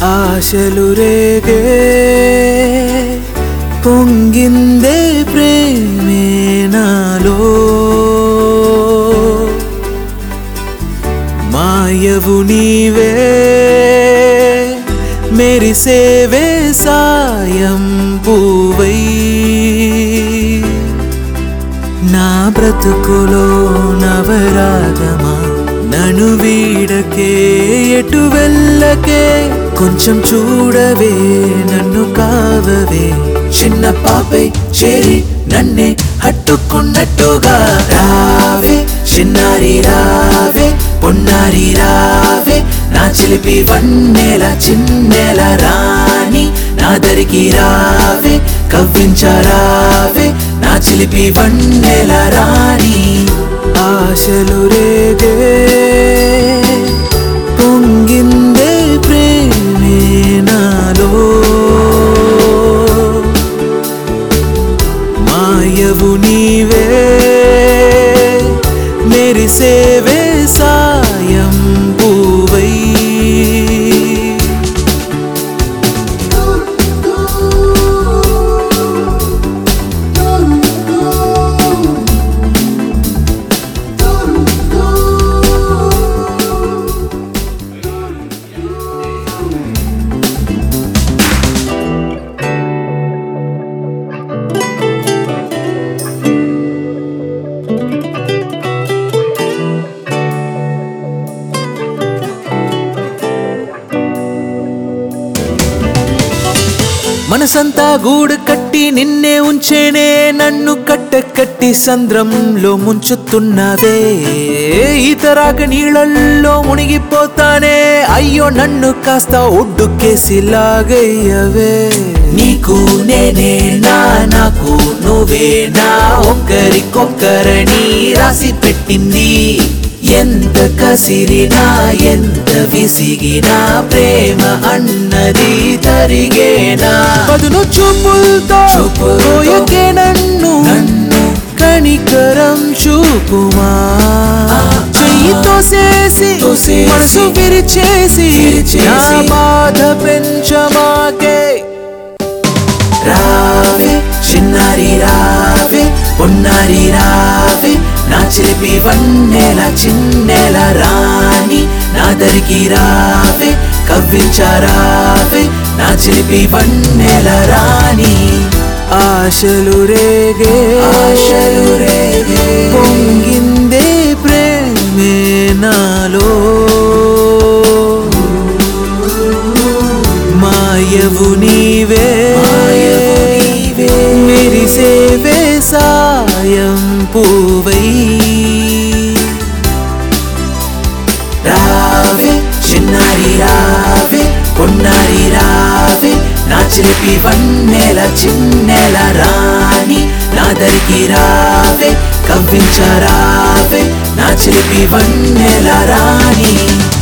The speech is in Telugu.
ఆశలు రేగే పొంగిందే ప్రేమే నాలో మాయవు నీవే మెరిసేవే సాయం పూవై నా బ్రతుకులో నవరాగమా నను వీడకే ఎటు వెళ్ళకే కొంచెం చూడవే నన్ను కావవే చిన్న పాపై చేరి నన్నే హట్టుకున్నట్టుగా రావే చిన్నారి రావే పొన్నారి రావే నా చిలిపి వన్నెల చిన్నెల రాణి నా దరికి రావే కవ్వించరావే నా చిలిపి వన్నెల రాణి ఆశలు రేగే పొంగిందే ప్రేమే నాలో మాయవు నీవే మెరిసేవే సాయం పూవై మనసంతా గూడు కట్టి నిన్నే ఉంచేనే నన్ను కట్ట కట్టి సంద్రంలో ముంచుతున్నవే ఈతరాక నీళ్ళల్లో మునిగిపోతానే అయ్యో నన్ను కాస్త ఒడ్డుకేసి లాగయ్యవే నీకు నేనే నా నాకు నువ్వే నా ఒక్కరికొక్కరని రాసి పెట్టింది ఎంత కసిరినా ఎంత విసిగినా ప్రేమ అన్నది తరిగేనా పదును చూపులతో చూపుకే నన్ను నన్ను కనికరం చూపుమా చెయ్యితో చేసి మనసు విరిచేసి నా బాధ పెంచమాకే రావే చిన్నారి రావే పొన్నారి రావే నా చిలిపి వన్నెల చిన్నెల రాణి నా దరికి రావే కవ్వించరావే నా చిలిపి వన్నెల రాణి ఆశలు రేగే ఆశలు రేగే పొంగిందే ప్రేమే నాలో మాయవు నీవే మెరిసేవే సాయం పూవై రావే చిన్నారి రావే పొన్నారి రావే నా చిలిపి వన్నెల చిన్నెల రాణి నా దరికి రావే కవ్వించరావే నా చిలిపి వన్నెల రాణి